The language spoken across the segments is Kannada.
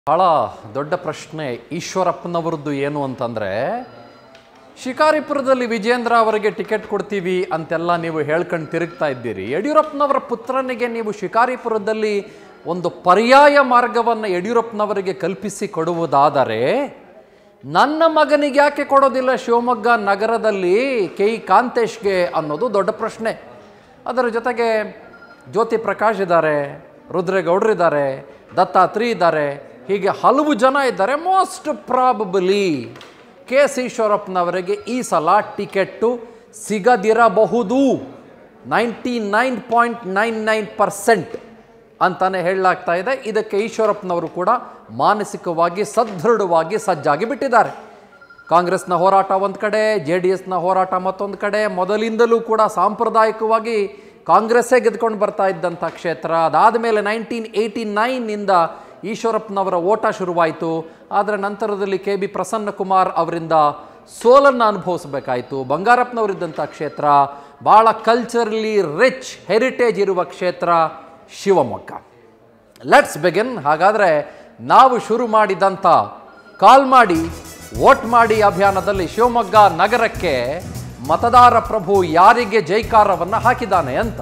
ಬಹಳ ದೊಡ್ಡ ಪ್ರಶ್ನೆ ಈಶ್ವರಪ್ಪನವರದ್ದು ಏನು ಅಂತಂದರೆ ಶಿಕಾರಿಪುರದಲ್ಲಿ ವಿಜೇಂದ್ರ ಅವರಿಗೆ ಟಿಕೆಟ್ ಕೊಡ್ತೀವಿ ಅಂತೆಲ್ಲ ನೀವು ಹೇಳ್ಕೊಂಡು ತಿರುಗ್ತಾ ಇದ್ದೀರಿ ಯಡಿಯೂರಪ್ಪನವರ ಪುತ್ರನಿಗೆ ನೀವು ಶಿಕಾರಿಪುರದಲ್ಲಿ ಒಂದು ಪರ್ಯಾಯ ಮಾರ್ಗವನ್ನು ಯಡಿಯೂರಪ್ಪನವರಿಗೆ ಕಲ್ಪಿಸಿ ಕೊಡುವುದಾದರೆ ನನ್ನ ಮಗನಿಗೆ ಯಾಕೆ ಕೊಡೋದಿಲ್ಲ ಶಿವಮೊಗ್ಗ ನಗರದಲ್ಲಿ ಕೆ ಇ ಕಾಂತೇಶ್ಗೆ ಅನ್ನೋದು ದೊಡ್ಡ ಪ್ರಶ್ನೆ ಅದರ ಜೊತೆಗೆ ಜ್ಯೋತಿ ಪ್ರಕಾಶ್ ಇದ್ದಾರೆ ರುದ್ರೇಗೌಡರಿದ್ದಾರೆ ದತ್ತಾತ್ರಿ ಇದ್ದಾರೆ ಹೀಗೆ ಹಲವು ಜನ ಇದ್ದಾರೆ ಮೋಸ್ಟ್ ಪ್ರಾಬಬಲಿ ಕೆ ಎಸ್ ಈಶ್ವರಪ್ಪನವರಿಗೆ ಈ ಸಲ ಟಿಕೆಟ್ಟು ಸಿಗದಿರಬಹುದು ninety nine point nine nine percent ಅಂತಾನೆ ಹೇಳಲಾಗ್ತಾ ಇದೆ ಇದಕ್ಕೆ ಈಶ್ವರಪ್ಪನವರು ಕೂಡ ಮಾನಸಿಕವಾಗಿ ಸದೃಢವಾಗಿ ಸಜ್ಜಾಗಿ ಬಿಟ್ಟಿದ್ದಾರೆ ಕಾಂಗ್ರೆಸ್ನ ಹೋರಾಟ ಒಂದು ಕಡೆ ಜೆ ಡಿ ಎಸ್ನ ಹೋರಾಟ ಮತ್ತೊಂದು ಕಡೆ ಮೊದಲಿಂದಲೂ ಕೂಡ ಸಾಂಪ್ರದಾಯಿಕವಾಗಿ ಕಾಂಗ್ರೆಸ್ಸೇ ಗೆದ್ಕೊಂಡು ಬರ್ತಾ ಇದ್ದಂಥ ಕ್ಷೇತ್ರ ಅದಾದ ಮೇಲೆ ನೈನ್ಟೀನ್ ಏಯ್ಟಿ ನೈನ್ನಿಂದ ಈಶ್ವರಪ್ಪನವರ ಓಟ ಶುರುವಾಯಿತು ಆದರೆ ನಂತರದಲ್ಲಿ ಕೆ ಬಿ ಪ್ರಸನ್ನಕುಮಾರ್ ಅವರಿಂದ ಸೋಲನ್ನು ಅನುಭವಿಸಬೇಕಾಯಿತು ಬಂಗಾರಪ್ಪನವರಿದ್ದಂಥ ಕ್ಷೇತ್ರ ಭಾಳ ಕಲ್ಚರಲಿ ರಿಚ್ ಹೆರಿಟೇಜ್ ಇರುವ ಕ್ಷೇತ್ರ ಶಿವಮೊಗ್ಗ ಲೆಟ್ಸ್ ಬಿಗಿನ್ ಹಾಗಾದರೆ ನಾವು ಶುರು ಮಾಡಿದಂಥ ಕಾಲ್ ಮಾಡಿ ವೋಟ್ ಮಾಡಿ ಅಭಿಯಾನದಲ್ಲಿ ಶಿವಮೊಗ್ಗ ನಗರಕ್ಕೆ ಮತದಾರ ಪ್ರಭು ಯಾರಿಗೆ ಜೈಕಾರವನ್ನು ಹಾಕಿದ್ದಾನೆ ಅಂತ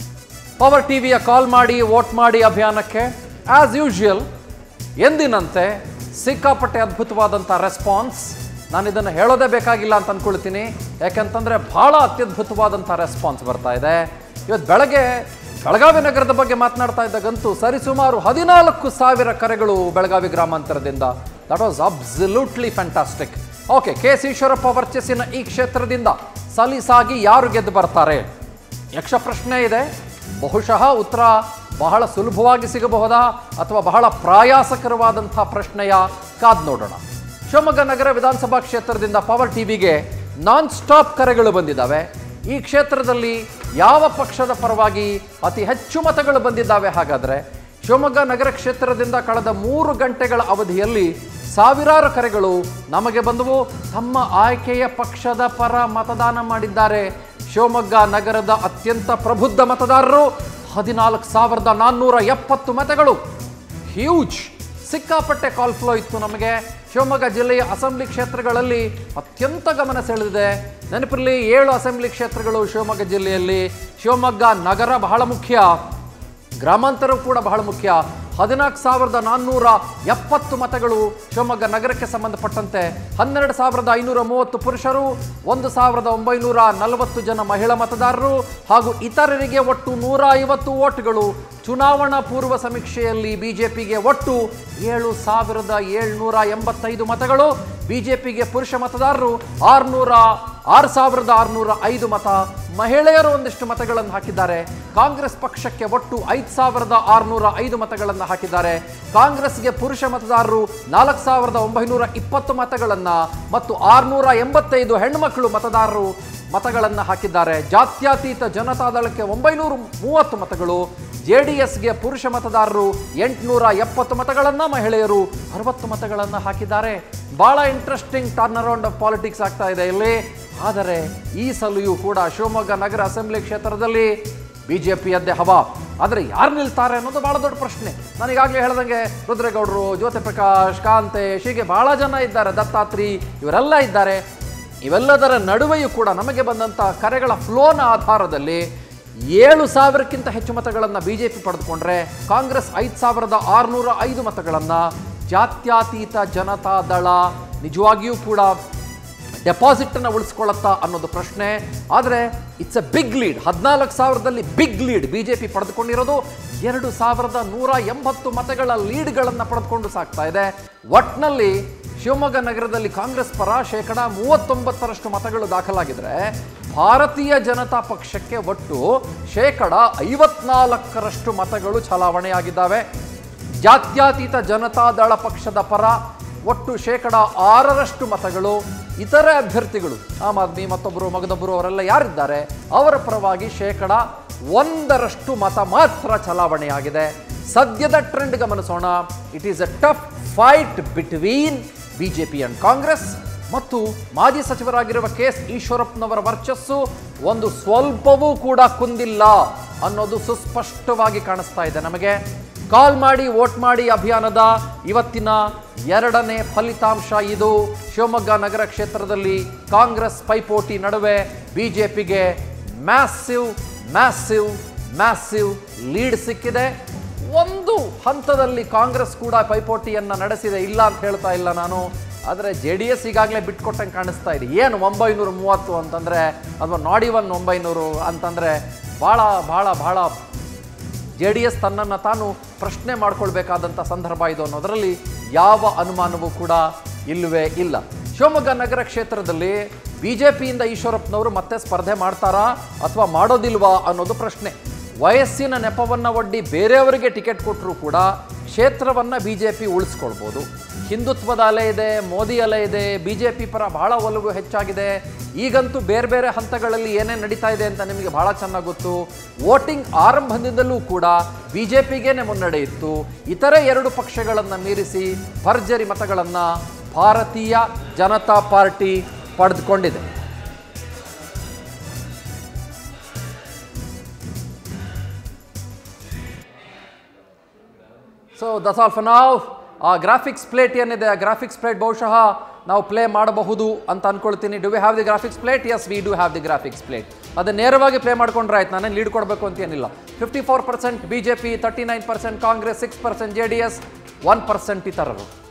ಪವರ್ ಟಿವಿಯ ಕಾಲ್ ಮಾಡಿ ವೋಟ್ ಮಾಡಿ ಅಭಿಯಾನಕ್ಕೆ ಆಸ್ ಯೂಶುವಲ್ ಎಂದಿನಂತೆ ಸಿಕ್ಕಾಪಟ್ಟೆ ಅದ್ಭುತವಾದಂಥ ರೆಸ್ಪಾನ್ಸ್ ನಾನು ಇದನ್ನು ಹೇಳೋದೇ ಬೇಕಾಗಿಲ್ಲ ಅಂತ ಅಂದ್ಕೊಳ್ತೀನಿ ಯಾಕೆಂತಂದರೆ ಭಾಳ ಅತ್ಯದ್ಭುತವಾದಂಥ ರೆಸ್ಪಾನ್ಸ್ ಬರ್ತಾ ಇದೆ ಇವತ್ತು ಬೆಳಗ್ಗೆ ಬೆಳಗಾವಿ ನಗರದ ಬಗ್ಗೆ ಮಾತನಾಡ್ತಾ ಇದ್ದಾಗಂತೂ ಸರಿಸುಮಾರು ಹದಿನಾಲ್ಕು ಸಾವಿರ ಕರೆಗಳು ಬೆಳಗಾವಿ ಗ್ರಾಮಾಂತರದಿಂದ that was absolutely fantastic okay K S Eshwarappa ವರ್ಚಸ್ಸಿನ ಈ ಕ್ಷೇತ್ರದಿಂದ ಸಲೀಸಾಗಿ ಯಾರು ಗೆದ್ದು ಬರ್ತಾರೆ ಯಕ್ಷ ಪ್ರಶ್ನೆ ಇದೆ ಬಹುಶಃ ಉತ್ತರ ಬಹಳ ಸುಲಭವಾಗಿ ಸಿಗಬಹುದಾ ಅಥವಾ ಬಹಳ ಪ್ರಾಯಾಸಕರವಾದಂಥ ಪ್ರಶ್ನೆಯ ಕಾದ್ ನೋಡೋಣ ಶಿವಮೊಗ್ಗ ನಗರ ವಿಧಾನಸಭಾ ಕ್ಷೇತ್ರದಿಂದ ಪವರ್ ಟಿವಿಗೆ ನಾನ್ ಸ್ಟಾಪ್ ಕರೆಗಳು ಬಂದಿದ್ದಾವೆ ಈ ಕ್ಷೇತ್ರದಲ್ಲಿ ಯಾವ ಪಕ್ಷದ ಪರವಾಗಿ ಅತಿ ಹೆಚ್ಚು ಮತಗಳು ಬಂದಿದ್ದಾವೆ ಹಾಗಾದರೆ ಶಿವಮೊಗ್ಗ ನಗರ ಕ್ಷೇತ್ರದಿಂದ ಕಳೆದ ಮೂರು ಗಂಟೆಗಳ ಅವಧಿಯಲ್ಲಿ ಸಾವಿರಾರು ಕರೆಗಳು ನಮಗೆ ಬಂದವು ತಮ್ಮ ಆಯ್ಕೆಯ ಪಕ್ಷದ ಪರ ಮತದಾನ ಮಾಡಿದ್ದಾರೆ ಶಿವಮೊಗ್ಗ ನಗರದ ಅತ್ಯಂತ ಪ್ರಬುದ್ಧ ಮತದಾರರು ಹದಿನಾಲ್ಕು ಸಾವಿರದ ನಾನ್ನೂರ ಎಪ್ಪತ್ತು ಮತಗಳು ಹ್ಯೂಜ್ ಸಿಕ್ಕಾಪಟ್ಟೆ ಕಾಲ್ ಫ್ಲೋ ಇತ್ತು ನಮಗೆ ಶಿವಮೊಗ್ಗ ಜಿಲ್ಲೆಯ ಅಸೆಂಬ್ಲಿ ಕ್ಷೇತ್ರಗಳಲ್ಲಿ ಅತ್ಯಂತ ಗಮನ ಸೆಳೆದಿದೆ ನೆನಪಿರಲಿ ಏಳು ಅಸೆಂಬ್ಲಿ ಕ್ಷೇತ್ರಗಳು ಶಿವಮೊಗ್ಗ ಜಿಲ್ಲೆಯಲ್ಲಿ ಶಿವಮೊಗ್ಗ ನಗರ ಬಹಳ ಮುಖ್ಯ ಗ್ರಾಮಾಂತರ ಕೂಡ ಬಹಳ ಮುಖ್ಯ ಹದಿನಾಲ್ಕು ಸಾವಿರದ ನಾನ್ನೂರ ಎಪ್ಪತ್ತು ಮತಗಳು ಶಿವಮೊಗ್ಗ ನಗರಕ್ಕೆ ಸಂಬಂಧಪಟ್ಟಂತೆ ಹನ್ನೆರಡು ಸಾವಿರದ ಐನೂರ ಮೂವತ್ತು ಪುರುಷರು ಒಂದು ಸಾವಿರದ ಒಂಬೈನೂರ ನಲವತ್ತು ಜನ ಮಹಿಳಾ ಮತದಾರರು ಹಾಗೂ ಇತರರಿಗೆ ಒಟ್ಟು ನೂರ ಐವತ್ತು ಓಟ್ಗಳು ಚುನಾವಣಾ ಪೂರ್ವ ಸಮೀಕ್ಷೆಯಲ್ಲಿ ಬಿಜೆಪಿಗೆ ಒಟ್ಟು ಏಳು ಸಾವಿರದ ಏಳ್ನೂರ ಎಂಬತ್ತೈದು ಮತಗಳು ಬಿಜೆಪಿಗೆ ಪುರುಷ ಮತದಾರರು ಆರುನೂರ ಆರು ಸಾವಿರದ ಆರುನೂರ ಐದು ಮತ ಮಹಿಳೆಯರು ಒಂದಿಷ್ಟು ಮತಗಳನ್ನು ಹಾಕಿದ್ದಾರೆ ಕಾಂಗ್ರೆಸ್ ಪಕ್ಷಕ್ಕೆ ಒಟ್ಟು ಐದು ಸಾವಿರದ ಆರುನೂರ ಐದು ಮತಗಳನ್ನು ಹಾಕಿದ್ದಾರೆ ಕಾಂಗ್ರೆಸ್ಗೆ ಪುರುಷ ಮತದಾರರು ನಾಲ್ಕು ಸಾವಿರದ ಒಂಬೈನೂರ ಇಪ್ಪತ್ತು ಮತಗಳನ್ನು ಮತ್ತು ಆರುನೂರ ಎಂಬತ್ತೈದು ಹೆಣ್ಮಕ್ಳು ಮತದಾರರು ಮತಗಳನ್ನು ಹಾಕಿದ್ದಾರೆ ಜಾತ್ಯತೀತ ಜನತಾದಳಕ್ಕೆ ಒಂಬೈನೂರ ಮೂವತ್ತು ಮತಗಳು ಜೆ ಡಿ ಎಸ್ಗೆ ಪುರುಷ ಮತದಾರರು ಎಂಟುನೂರ ಎಪ್ಪತ್ತು ಮತಗಳನ್ನು ಮಹಿಳೆಯರು ಅರವತ್ತು ಮತಗಳನ್ನು ಹಾಕಿದ್ದಾರೆ ಭಾಳ interesting turn around of politics ಆಗ್ತಾ ಇದೆ ಇಲ್ಲಿ ಆದರೆ ಈ ಸಲುಯೂ ಕೂಡ ಶಿವಮೊಗ್ಗ ನಗರ ಅಸೆಂಬ್ಲಿ ಕ್ಷೇತ್ರದಲ್ಲಿ ಬಿ ಜೆ ಪಿಯದ್ದೇ ಹವಾ ಆದರೆ ಯಾರು ನಿಲ್ತಾರೆ ಅನ್ನೋದು ಭಾಳ ದೊಡ್ಡ ಪ್ರಶ್ನೆ ನಾನು ಈಗಾಗಲೇ ಹೇಳ್ದಂಗೆ ರುದ್ರೇಗೌಡರು ಜ್ಯೋತಿ ಪ್ರಕಾಶ್ ಕಾಂತೇಶ್ ಹೀಗೆ ಭಾಳ ಜನ ಇದ್ದಾರೆ ದತ್ತಾತ್ರಿ ಇವರೆಲ್ಲ ಇದ್ದಾರೆ ಇವೆಲ್ಲದರ ನಡುವೆಯೂ ಕೂಡ ನಮಗೆ ಬಂದಂಥ ಕರೆಗಳ ಫ್ಲೋನ ಆಧಾರದಲ್ಲಿ ಏಳು ಸಾವಿರಕ್ಕಿಂತ ಹೆಚ್ಚು ಮತಗಳನ್ನು ಬಿ ಜೆ ಪಿ ಪಡೆದುಕೊಂಡ್ರೆ ಕಾಂಗ್ರೆಸ್ ಐದು ಸಾವಿರದ ಆರುನೂರ ಐದು ಮತಗಳನ್ನು ಜಾತ್ಯತೀತ ಜನತಾದಳ ನಿಜವಾಗಿಯೂ ಕೂಡ ಡೆಪಾಸಿಟನ್ನು ಉಳಿಸ್ಕೊಳ್ಳುತ್ತಾ ಅನ್ನೋದು ಪ್ರಶ್ನೆ ಆದರೆ ಇಟ್ಸ್ ಎ ಬಿಗ್ ಲೀಡ್ ಹದಿನಾಲ್ಕು ಸಾವಿರದಲ್ಲಿ big lead B J P ಪಡೆದುಕೊಂಡಿರೋದು ಎರಡು ಸಾವಿರದ ನೂರ ಎಂಬತ್ತು ಮತಗಳ ಲೀಡ್ಗಳನ್ನು ಪಡೆದುಕೊಂಡು ಸಾಕ್ತಾ ಇದೆ ಒಟ್ನಲ್ಲಿ ಶಿವಮೊಗ್ಗ ನಗರದಲ್ಲಿ ಕಾಂಗ್ರೆಸ್ ಪರ ಶೇಕಡ ಮೂವತ್ತೊಂಬತ್ತರಷ್ಟು ಮತಗಳು ದಾಖಲಾಗಿದ್ರೆ ಭಾರತೀಯ ಜನತಾ ಪಕ್ಷಕ್ಕೆ ಒಟ್ಟು ಶೇಕಡ ಐವತ್ನಾಲ್ಕರಷ್ಟು ಮತಗಳು ಚಲಾವಣೆಯಾಗಿದ್ದಾವೆ ಜಾತ್ಯತೀತ ಜನತಾದಳ ಪಕ್ಷದ ಪರ ಒಟ್ಟು ಶೇಕಡ ಆರರಷ್ಟು ಮತಗಳು ಇತರೆ ಅಭ್ಯರ್ಥಿಗಳು ಆಮ್ ಆದ್ಮಿ ಮತ್ತೊಬ್ಬರು ಮಗದೊಬ್ಬರು ಅವರೆಲ್ಲ ಯಾರಿದ್ದಾರೆ ಅವರ ಪರವಾಗಿ ಶೇಕಡ ಒಂದರಷ್ಟು ಮತ ಮಾತ್ರ ಚಲಾವಣೆಯಾಗಿದೆ ಸದ್ಯದ ಟ್ರೆಂಡ್ ಗಮನಿಸೋಣ it is a tough fight between BJP and Congress ಮತ್ತು ಮಾಜಿ ಸಚಿವರಾಗಿರುವ ಕೆ ಎಸ್ ಈಶ್ವರಪ್ಪನವರ ವರ್ಚಸ್ಸು ಒಂದು ಸ್ವಲ್ಪವೂ ಕೂಡ ಕುಂದಿಲ್ಲ ಅನ್ನೋದು ಸುಸ್ಪಷ್ಟವಾಗಿ ಕಾಣಿಸ್ತಾ ಇದೆ ನಮಗೆ ಕಾಲ್ ಮಾಡಿ ವೋಟ್ ಮಾಡಿ ಅಭಿಯಾನದ ಇವತ್ತಿನ ಎರಡನೇ ಫಲಿತಾಂಶ ಇದು ಶಿವಮೊಗ್ಗ ನಗರ ಕ್ಷೇತ್ರದಲ್ಲಿ ಕಾಂಗ್ರೆಸ್ ಪೈಪೋಟಿ ನಡುವೆ ಬಿಜೆಪಿಗೆ ಮ್ಯಾಸಿವ್ ಮ್ಯಾಸಿವ್ ಮ್ಯಾಸಿವ್ ಲೀಡ್ ಸಿಕ್ಕಿದೆ ಒಂದು ಹಂತದಲ್ಲಿ ಕಾಂಗ್ರೆಸ್ ಕೂಡ ಪೈಪೋಟಿಯನ್ನು ನಡೆಸಿದೆ ಇಲ್ಲ ಅಂತ ಹೇಳ್ತಾ ಇಲ್ಲ ನಾನು ಆದರೆ ಜೆ ಡಿ ಎಸ್ ಈಗಾಗಲೇ ಬಿಟ್ಕೊಟ್ಟಂಗೆ ಕಾಣಿಸ್ತಾ ಇದೆ ಏನು ಒಂಬೈನೂರ ಮೂವತ್ತು ಅಂತಂದರೆ ಅಥವಾ ನಾಡಿ ಒನ್ ಒಂಬೈನೂರು ಅಂತಂದರೆ ಭಾಳ ಭಾಳ ಭಾಳ ಜೆ ಡಿ ಎಸ್ ತನ್ನನ್ನು ತಾನು ಪ್ರಶ್ನೆ ಮಾಡ್ಕೊಳ್ಬೇಕಾದಂಥ ಸಂದರ್ಭ ಇದು ಅನ್ನೋದರಲ್ಲಿ ಯಾವ ಅನುಮಾನವೂ ಕೂಡ ಇಲ್ಲವೇ ಇಲ್ಲ ಶಿವಮೊಗ್ಗ ನಗರ ಕ್ಷೇತ್ರದಲ್ಲಿ ಬಿ ಜೆ ಪಿಯಿಂದ ಈಶ್ವರಪ್ಪನವರು ಮತ್ತೆ ಸ್ಪರ್ಧೆ ಮಾಡ್ತಾರಾ ಅಥವಾ ಮಾಡೋದಿಲ್ವಾ ಅನ್ನೋದು ಪ್ರಶ್ನೆ ವಯಸ್ಸಿನ ನೆಪವನ್ನು ಒಡ್ಡಿ ಬೇರೆಯವರಿಗೆ ಟಿಕೆಟ್ ಕೊಟ್ಟರೂ ಕೂಡ ಕ್ಷೇತ್ರವನ್ನು ಬಿ ಜೆ ಪಿ ಉಳಿಸ್ಕೊಳ್ಬೋದು ಹಿಂದುತ್ವದ ಅಲೆ ಇದೆ ಮೋದಿ ಅಲೆ ಇದೆ ಬಿ ಜೆ ಪಿ ಪರ ಬಹಳ ಒಲವು ಹೆಚ್ಚಾಗಿದೆ ಈಗಂತೂ ಬೇರೆ ಬೇರೆ ಹಂತಗಳಲ್ಲಿ ಏನೇನು ನಡೀತಾ ಇದೆ ಅಂತ ನಿಮಗೆ ಬಹಳ ಚೆನ್ನಾಗಿ ಗೊತ್ತು ವೋಟಿಂಗ್ ಆರಂಭದಿಂದಲೂ ಕೂಡ ಬಿ ಜೆ ಪಿಗೇನೆ ಮುನ್ನಡೆ ಇತ್ತು ಇತರೆ ಎರಡು ಪಕ್ಷಗಳನ್ನು ಮೀರಿಸಿ ಭರ್ಜರಿ ಮತಗಳನ್ನು ಭಾರತೀಯ ಜನತಾ ಪಾರ್ಟಿ ಪಡೆದುಕೊಂಡಿದೆ ಸೊ ದಸ್ ಆಲ್ ಫಾರ್ ನಾವ್ ಆ ಗ್ರಾಫಿಕ್ಸ್ ಪ್ಲೇಟ್ ಏನಿದೆ ಆ ಗ್ರಾಫಿಕ್ಸ್ ಪ್ಲೇಟ್ ಬಹುಶಃ ನಾವು ಪ್ಲೇ ಮಾಡಬಹುದು ಅಂತ ಅನ್ಕೊಳ್ತೀನಿ do we have the graphics plate yes we do have the graphics plate ಅದು ನೇರವಾಗಿ ಪ್ಲೇ ಮಾಡ್ಕೊಂಡ್ರೆ ಆಯ್ತು ನಾನೇನು ಲೀಡ್ ಕೊಡಬೇಕು ಅಂತ ಏನಿಲ್ಲ fifty four percent B J P thirty nine percent Congress six percent J D S one percent ಇತರರು